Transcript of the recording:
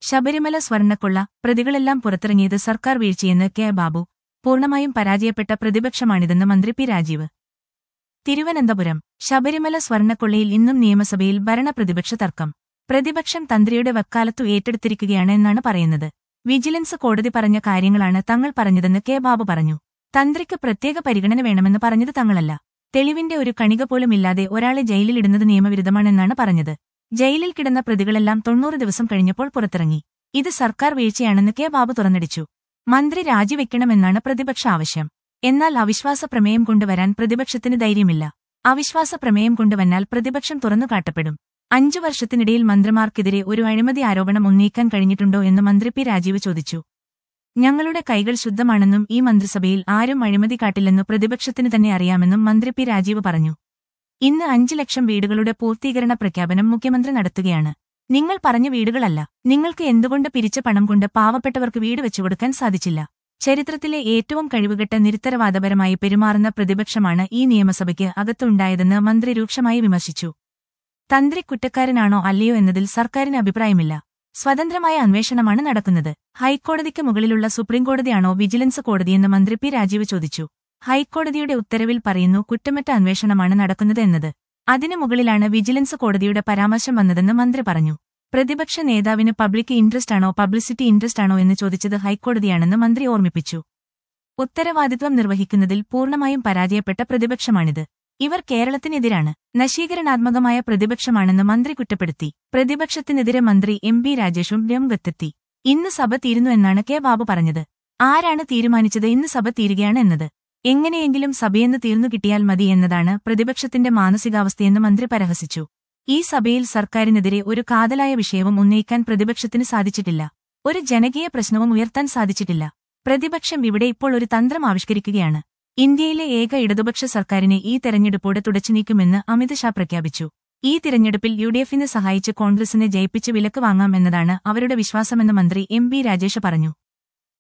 ശബരിമല സ്വർണ്ണക്കൊള്ള പ്രതികളെല്ലാം പുറത്തിറങ്ങിയത് സർക്കാർ വീഴ്ചയെന്ന് കെ ബാബു പൂർണ്ണമായും പരാജയപ്പെട്ട പ്രതിപക്ഷമാണിതെന്ന് മന്ത്രി പി രാജീവ് തിരുവനന്തപുരം ശബരിമല സ്വർണ്ണക്കൊള്ളയിൽ ഇന്നും നിയമസഭയിൽ ഭരണപ്രതിപക്ഷ തർക്കം പ്രതിപക്ഷം തന്ത്രിയുടെ വക്കാലത്തു ഏറ്റെടുത്തിരിക്കുകയാണ് എന്നാണ് പറയുന്നത് വിജിലൻസ് കോടതി പറഞ്ഞ കാര്യങ്ങളാണ് തങ്ങൾ പറഞ്ഞതെന്ന് കെ ബാബു പറഞ്ഞു തന്ത്രിക്ക് പ്രത്യേക പരിഗണന വേണമെന്ന് പറഞ്ഞത് തങ്ങളല്ല തെളിവിന്റെ ഒരു കണിക പോലും ഇല്ലാതെ ഒരാളെ ജയിലിലിടുന്നത് നിയമവിരുദ്ധമാണെന്നാണ് പറഞ്ഞത് ജയിലിൽ കിടന്ന പ്രതികളെല്ലാം തൊണ്ണൂറ് ദിവസം കഴിഞ്ഞപ്പോൾ പുറത്തിറങ്ങി ഇത് സർക്കാർ വീഴ്ചയാണെന്ന് കെ ബാബു തുറന്നടിച്ചു മന്ത്രി രാജിവെക്കണമെന്നാണ് പ്രതിപക്ഷ ആവശ്യം എന്നാൽ അവിശ്വാസ പ്രമേയം കൊണ്ടുവരാൻ പ്രതിപക്ഷത്തിന് ധൈര്യമില്ല അവിശ്വാസ പ്രമേയം കൊണ്ടുവന്നാൽ പ്രതിപക്ഷം തുറന്നു കാട്ടപ്പെടും അഞ്ചു വർഷത്തിനിടയിൽ മന്ത്രിമാർക്കെതിരെ ഒരു അഴിമതി ആരോപണം ഉന്നയിക്കാൻ കഴിഞ്ഞിട്ടുണ്ടോ എന്ന് മന്ത്രി പി രാജീവ് ചോദിച്ചു ഞങ്ങളുടെ കൈകൾ ശുദ്ധമാണെന്നും ഈ മന്ത്രിസഭയിൽ ആരും അഴിമതി കാട്ടില്ലെന്നു പ്രതിപക്ഷത്തിന് തന്നെ അറിയാമെന്നും മന്ത്രി പി രാജീവ് പറഞ്ഞു ഇന്ന് അഞ്ച് ലക്ഷം വീടുകളുടെ പൂർത്തീകരണ പ്രഖ്യാപനം മുഖ്യമന്ത്രി നടത്തുകയാണ് നിങ്ങൾ പറഞ്ഞ വീടുകളല്ല നിങ്ങൾക്ക് എന്തുകൊണ്ട് പിരിച്ച പണം കൊണ്ട് പാവപ്പെട്ടവർക്ക് വീട് വെച്ചുകൊടുക്കാൻ സാധിച്ചില്ല ചരിത്രത്തിലെ ഏറ്റവും കഴിവുകെട്ട നിരുത്തരവാദപരമായി പെരുമാറുന്ന പ്രതിപക്ഷമാണ് ഈ നിയമസഭയ്ക്ക് അകത്തുണ്ടായതെന്ന് മന്ത്രി രൂക്ഷമായി വിമർശിച്ചു തന്ത്രി കുറ്റക്കാരനാണോ അല്ലയോ എന്നതിൽ സർക്കാരിന് അഭിപ്രായമില്ല സ്വതന്ത്രമായ അന്വേഷണമാണ് നടക്കുന്നത് ഹൈക്കോടതിക്ക് മുകളിലുള്ള സുപ്രീംകോടതിയാണോ വിജിലൻസ് കോടതിയെന്ന് മന്ത്രി പി രാജീവ് ചോദിച്ചു ഹൈക്കോടതിയുടെ ഉത്തരവിൽ പറയുന്നു കുറ്റമറ്റ അന്വേഷണമാണ് നടക്കുന്നത് എന്നത് അതിനു മുകളിലാണ് വിജിലൻസ് കോടതിയുടെ പരാമർശം വന്നതെന്ന് മന്ത്രി പറഞ്ഞു പ്രതിപക്ഷ നേതാവിന് പബ്ലിക് ഇൻട്രസ്റ്റ് ആണോ പബ്ലിസിറ്റി ഇൻട്രസ്റ്റ് ആണോ എന്ന് ചോദിച്ചത് ഹൈക്കോടതിയാണെന്ന് മന്ത്രി ഓർമ്മിപ്പിച്ചു ഉത്തരവാദിത്വം നിർവഹിക്കുന്നതിൽ പൂർണ്ണമായും പരാജയപ്പെട്ട പ്രതിപക്ഷമാണിത് ഇവർ കേരളത്തിനെതിരാണ് നശീകരണാത്മകമായ പ്രതിപക്ഷമാണെന്ന് മന്ത്രി കുറ്റപ്പെടുത്തി പ്രതിപക്ഷത്തിനെതിരെ മന്ത്രി എം പി രാജേഷും രംഗത്തെത്തി ഇന്ന് സഭ തീരുന്നു എന്നാണ് കെ ബാബു പറഞ്ഞത് ആരാണ് തീരുമാനിച്ചത് ഇന്ന് സഭ തീരുകയാണ് എന്നത് എങ്ങനെയെങ്കിലും സഭയെന്ന് തീർന്നു കിട്ടിയാൽ മതി എന്നതാണ് പ്രതിപക്ഷത്തിന്റെ മാനസികാവസ്ഥയെന്ന് മന്ത്രി പരഹസിച്ചു ഈ സഭയിൽ സർക്കാരിനെതിരെ ഒരു കാതലായ വിഷയവും ഉന്നയിക്കാൻ പ്രതിപക്ഷത്തിന് സാധിച്ചിട്ടില്ല ഒരു ജനകീയ പ്രശ്നവും ഉയർത്താൻ സാധിച്ചിട്ടില്ല പ്രതിപക്ഷം ഇവിടെ ഇപ്പോൾ ഒരു തന്ത്രം ആവിഷ്കരിക്കുകയാണ് ഇന്ത്യയിലെ ഏക ഇടതുപക്ഷ സർക്കാരിനെ ഈ തെരഞ്ഞെടുപ്പോടെ തുടച്ചുനീക്കുമെന്ന് അമിത് ഷാ പ്രഖ്യാപിച്ചു ഈ തിരഞ്ഞെടുപ്പിൽ യുഡിഎഫിനെ സഹായിച്ച് കോൺഗ്രസിനെ ജയിപ്പിച്ച് വിലക്ക് വാങ്ങാം എന്നതാണ് അവരുടെ വിശ്വാസമെന്ന് മന്ത്രി എം ബി രാജേഷ് പറഞ്ഞു